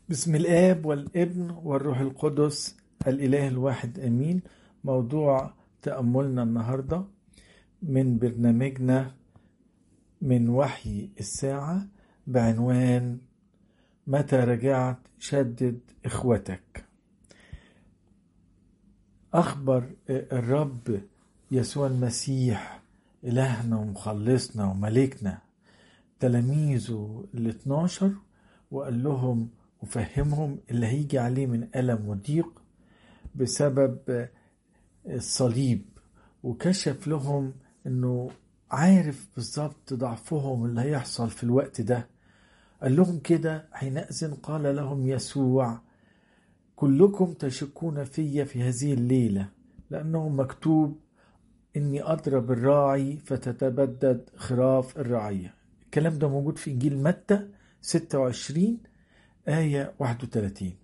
بسم الآب والابن والروح القدس الإله الواحد أمين موضوع تأملنا النهاردة من برنامجنا من وحي الساعة بعنوان متى رجعت شدد إخوتك أخبر الرب يسوع المسيح إلهنا ومخلصنا وملكنا تلاميذه ال 12 وقال لهم وفهمهم اللي هيجي عليه من ألم وضيق بسبب الصليب وكشف لهم انه عارف بالظبط ضعفهم اللي هيحصل في الوقت ده قال لهم كده حينئذ قال لهم يسوع كلكم تشكون في في هذه الليلة لأنه مكتوب إني أضرب الراعي فتتبدد خراف الرعية الكلام ده موجود في إنجيل متى 26 آية 31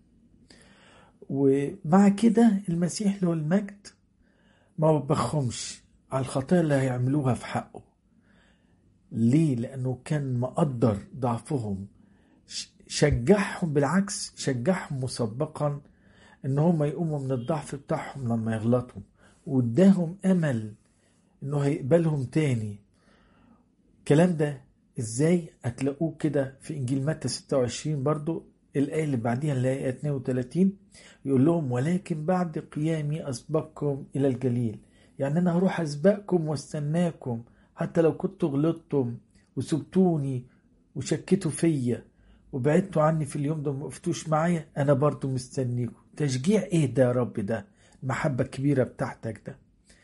ومع كده المسيح له المجد ما وبخهمش على الخطايا اللي هيعملوها في حقه ليه؟ لأنه كان مقدر ضعفهم شجعهم بالعكس شجعهم مسبقا ان هم يقوموا من الضعف بتاعهم لما يغلطوا واداهم امل انه هيقبلهم تاني الكلام ده ازاي هتلاقوه كده في انجيل متى 26 برضو الايه اللي بعديها اللي هي 32 يقول لهم ولكن بعد قيامي اسبقكم الى الجليل يعني انا هروح اسبقكم واستناكم حتى لو كنتوا غلطتم وسبتوني وشكتوا فيا وبعدتوا عني في اليوم ده وموقفتوش معايا انا برضو مستنيكم تشجيع ايه ده يا رب ده المحبة الكبيرة بتاعتك ده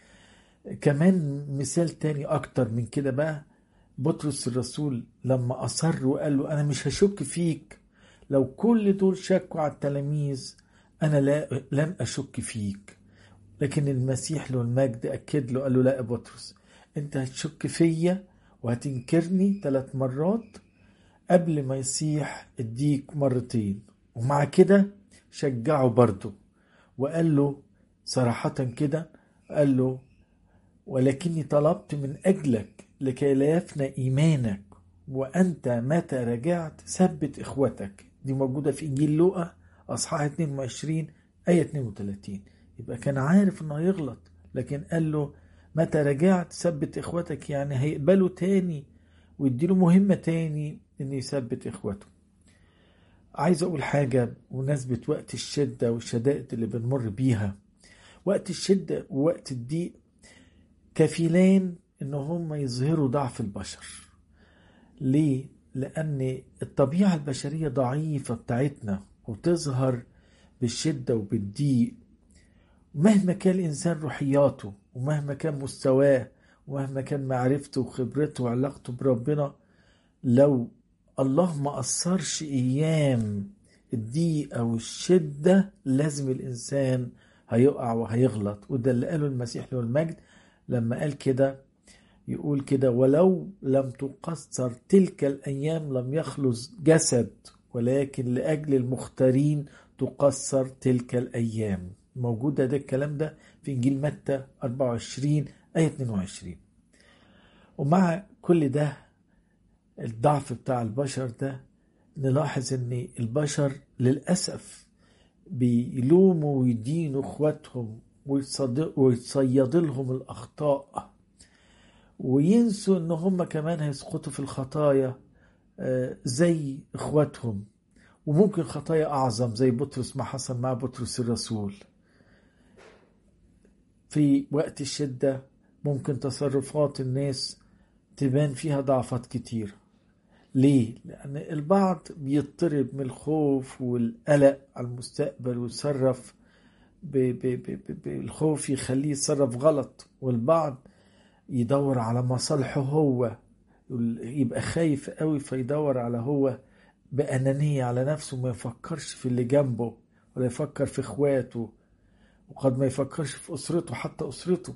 كمان مثال تاني اكتر من كده بقى بطرس الرسول لما اصر وقال له انا مش هشك فيك لو كل دول شكوا على التلاميذ انا لا لن اشك فيك لكن المسيح له المجد اكد له قال له لا يا بطرس انت هتشك فيا وهتنكرني ثلاث مرات قبل ما يصيح اديك مرتين ومع كده شجعه برضه وقال له صراحة كده قال له ولكني طلبت من أجلك لكي لا يفنى إيمانك وأنت متى رجعت ثبت إخوتك دي موجودة في إنجيل لوقا أصحاح 22 آية 32 يبقى كان عارف إنه هيغلط لكن قال له متى رجعت ثبت إخوتك يعني هيقبلوا تاني ويديله مهمة تاني إن يثبت إخوته عايز أقول حاجة بمناسبة وقت الشدة والشدائد اللي بنمر بيها وقت الشدة ووقت الضيق كفيلان إن هم يظهروا ضعف البشر ليه؟ لأن الطبيعة البشرية ضعيفة بتاعتنا وتظهر بالشدة وبالضيق مهما كان الإنسان روحياته ومهما كان مستواه ومهما كان معرفته وخبرته وعلاقته بربنا لو الله ما أثرش أيام الضيق أو الشدة لازم الإنسان هيقع وهيغلط وده اللي قاله المسيح له المجد لما قال كده يقول كده ولو لم تقصر تلك الأيام لم يخلص جسد ولكن لأجل المختارين تقصر تلك الأيام موجودة ده الكلام ده في إنجيل متى 24 آية 22 ومع كل ده الضعف بتاع البشر ده نلاحظ ان البشر للأسف بيلوموا ويدينوا اخواتهم ويتصيد لهم الأخطاء وينسوا ان هم كمان هيسقطوا في الخطايا زي اخواتهم وممكن خطايا أعظم زي بطرس ما حصل مع بطرس الرسول في وقت الشدة ممكن تصرفات الناس تبان فيها ضعفات كتير ليه؟ لأن البعض بيضطرب من الخوف والقلق على المستقبل ويتصرف بالخوف يخليه يتصرف غلط والبعض يدور على مصالحه هو يبقى خايف قوي فيدور على هو بأنانية على نفسه ما يفكرش في اللي جنبه ولا يفكر في اخواته وقد ما يفكرش في أسرته حتى أسرته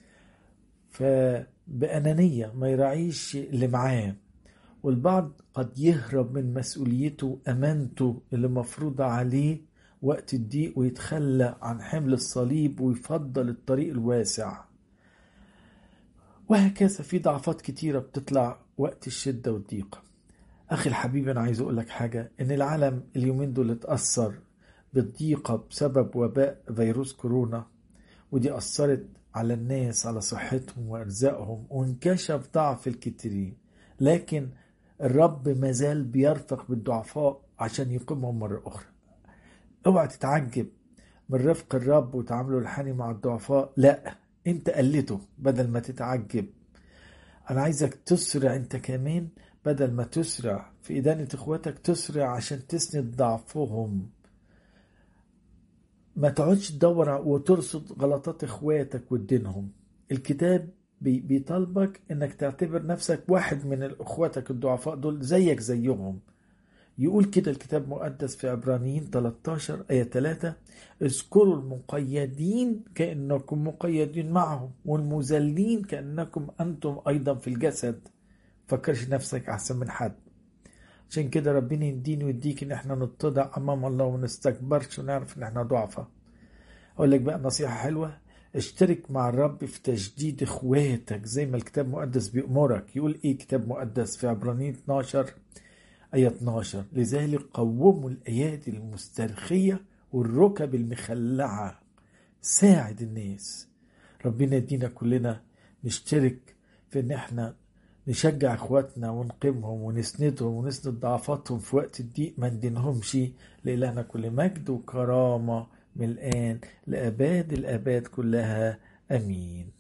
فبأنانية ما يراعيش اللي معاه والبعض قد يهرب من مسؤوليته وأمانته اللي مفروضة عليه وقت الضيق ويتخلى عن حمل الصليب ويفضل الطريق الواسع وهكذا في ضعفات كتيرة بتطلع وقت الشدة والضيق أخي الحبيب أنا عايز أقول لك حاجة إن العالم اليومين دول اتأثر بالضيقة بسبب وباء فيروس كورونا ودي أثرت على الناس على صحتهم وأرزاقهم وانكشف ضعف الكثيرين لكن الرب مازال بيرفق بالضعفاء عشان يقيمهم مرة أخرى اوعى تتعجب من رفق الرب وتعامله الحني مع الضعفاء لا انت قلته بدل ما تتعجب انا عايزك تسرع انت كمان بدل ما تسرع في إدانة إخواتك تسرع عشان تسند ضعفهم ما تقعدش تدور وترصد غلطات إخواتك وتدينهم الكتاب بيطالبك إنك تعتبر نفسك واحد من إخواتك الضعفاء دول زيك زيهم يقول كده الكتاب المقدس في عبرانيين 13 آية 3 اذكروا المقيدين كأنكم مقيدين معهم والمذلين كأنكم أنتم أيضا في الجسد فكرش نفسك أحسن من حد عشان كده ربنا يديني ويديك إن احنا نتضع أمام الله ونستكبرش ونعرف إن احنا ضعفة أقول لك بقى نصيحة حلوة اشترك مع الرب في تجديد اخواتك زي ما الكتاب المقدس بيأمرك يقول ايه كتاب مقدس في عبرانيين 12 آية 12 لذلك قوموا الأيادي المسترخية والركب المخلعة ساعد الناس ربنا يدينا كلنا نشترك في ان احنا نشجع اخواتنا ونقيمهم ونسندهم ونسند ضعفاتهم في وقت الضيق ما ندينهمش لإلهنا كل مجد وكرامة من الآن لأباد الآباد كلها أمين